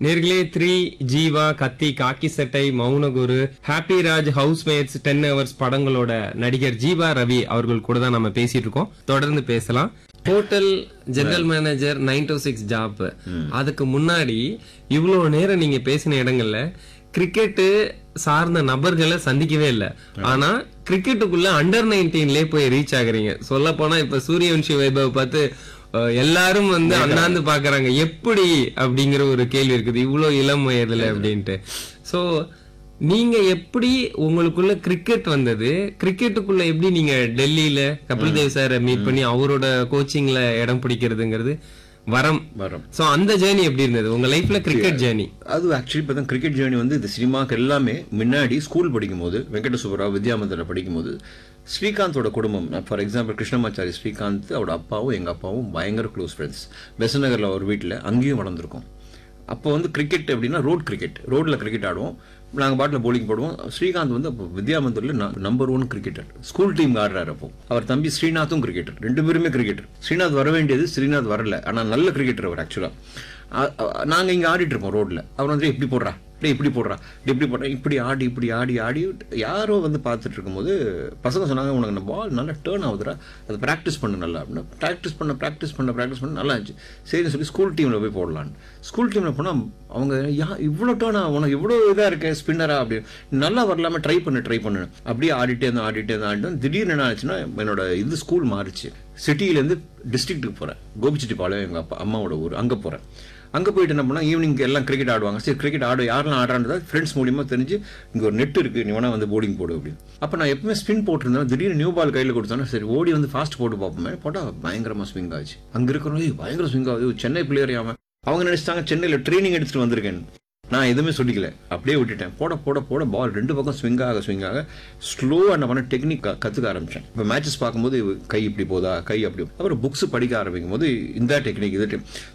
நேர்களே three Jeeva Kaththi Kaaki Sattai Mounaguru happy Raj housemates ten hours படங்களோட நடிகர் ஜீவா ரவி அவர்கள் கூட தான் நம்ம பேசிட்டு இருக்கோம் தொடர்ந்து பேசலாம் hotel general manager nine to six job அதுக்கு முன்னாடி இவ்வளவு நேரம் நீங்க பேசின இடங்கள்ல கிரிக்கெட்டு சார்ந்த நபர்களை சந்திக்கவே இல்லை ஆனா கிரிக்கெட்டுக்குள்ள அண்டர் நைன்டீன்லயே போய் ரீச் ஆகுறீங்க சொல்ல போனா இப்ப சூரியவன்ஷி வைபவ் பார்த்து அஹ், எல்லாரும் வந்து அண்ணாந்து பாக்குறாங்க எப்படி அப்படிங்கிற ஒரு கேள்வி இருக்குது இவ்வளவு இளம் வயதுல அப்படின்ட்டு சோ நீங்க எப்படி உங்களுக்குள்ள கிரிக்கெட் வந்தது கிரிக்கெட்டுக்குள்ள எப்படி நீங்க டெல்லியில கபில் தேவ் சாரை மீட் பண்ணி அவரோட கோச்சிங்ல இடம் பிடிக்கிறதுங்கிறது வரம் வரம் சோ அந்த ஜேர்னி எப்படி இருந்தது உங்க லைஃப்ல கிரிக்கெட் ஜேர்னி அது ஆக்சுவலி இப்போ கிரிக்கெட் ஜேர்னி வந்து இந்த சினிமாக்கு எல்லாமே முன்னாடி ஸ்கூல் படிக்கும்போது வெங்கட சுப்பராவ் வித்யாமந்திரில் படிக்கும்போது ஸ்ரீகாந்தோட குடும்பம் ஃபார் எக்ஸாம்பிள் கிருஷ்ணமாச்சாரி ஸ்ரீகாந்த் அவரோட அப்பாவும் எங்கள் அப்பாவும் பயங்கர க்ளோஸ் ஃப்ரெண்ட்ஸ் பெசநகரில் ஒரு வீட்டில் அங்கேயும் வளர்ந்துருக்கோம் அப்போ வந்து கிரிக்கெட் எப்படின்னா ரோட் கிரிக்கெட் ரோட்டில் கிரிக்கெட் ஆடுவோம் நாங்கள் பாட்டில் bowling போடுவோம் ஸ்ரீகாந்த் வந்து அப்போ வித்யாமந்திரில் number one cricketer school team ஆடுறாரு அப்போ அவர் தம்பி ஸ்ரீநாத்தும் கிரிக்கெட்டர் ரெண்டு பேருமே கிரிக்கெட்டர் ஸ்ரீநாத் வர வேண்டியது ஸ்ரீநாத் வரல ஆனால் நல்ல கிரிக்கெட்டர் அவர் ஆக்சுவலாக நாங்கள் இங்கே ஆடிட்டு இருப்போம் ரோட்டில் அவர் வந்து இப்படி போடுறா டேய் இப்படி போடுறா டேய் இப்படி போடுறா இப்படி ஆடி இப்படி ஆடி ஆடி யாரோ வந்து பார்த்துட்டு இருக்கும்போது பசங்க சொன்னாங்க உனக்கு இந்த பால் நல்லா டேர்ன் ஆகுதுடா அதை ப்ராக்டிஸ் பண்ணு நல்லா அப்படின்னா ப்ராக்டிஸ் பண்ண ப்ராக்டிஸ் பண்ண ப்ராக்டிஸ் பண்ண நல்லா இருந்துச்சு சரின்னு சொல்லி ஸ்கூல் டீமில் போய் போடலான்னு ஸ்கூல் டீமில் போனால் அவங்க யா இவ்வளோ டேர்னா உனக்கு இவ்வளோ இதாக இருக்கு ஸ்பின்னரா அப்படி நல்லா வரலாம ட்ரை பண்ணு ட்ரை பண்ணு அப்படியே ஆடிட்டே இருந்தேன் ஆடிட்டே இருந்தேன் ஆடிட்டு இருந்தேன். திடீர்னு என்ன ஆச்சுன்னா என்னோட இது ஸ்கூல் மாறிச்சு சிட்டியிலேருந்து டிஸ்ட்ரிக்ட்டுக்கு போகிறேன் கோபிச்செட்டிப்பாளையம் எங்கள் அப்பா அம்மாவோட ஊர் அங்கே போகிறேன் அங்கே போயிட்டு என்ன பண்ணா ஈவினிங் எல்லாம் கிரிக்கெட் ஆடுவாங்க சரி கிரிக்கெட் ஆடு யாரெல்லாம் ஆடுறான்றதா ஃப்ரெண்ட்ஸ் மூலியமாக தெரிஞ்சு இங்கே ஒரு நெட் இருக்குது நீ வேணா வந்து போர்டிங் போடு அப்படின்னு அப்போ நான் எப்பவுமே ஸ்பின் போட்டிருந்தேன் திடீர்னு நியூ பால் கையில் கொடுத்தோன்னா சரி ஓடி வந்து ஃபாஸ்ட் போட்டு பார்ப்போமே போட்டால் பயங்கரமாக ஸ்விங் ஆச்சு அங்கே இருக்கிறவங்க "ஏய், பயங்கர ஸ்விங் ஆகுது "ஐயோ, சென்னை பிளேயர் அவன் அவங்க நினைச்சிட்டாங்க சென்னையில் ட்ரைனிங் எடுத்துட்டு வந்திருக்கேன் நான் எதுவுமே சொல்லிக்கல அப்படியே விட்டுட்டேன் போட போட போட பால் ரெண்டு பக்கம் ஸ்விங் ஆக ஸ்விங் ஆக ஸ்லோவாக என்ன பண்ண டெக்னிக் கற்றுக்க ஆரம்பித்தேன் இப்போ மேட்சஸ் பார்க்கும்போது கை இப்படி போதா கை அப்படி அப்புறம் புக்ஸ் படிக்க ஆரம்பிக்கும் போது இந்த டெக்னிக் இது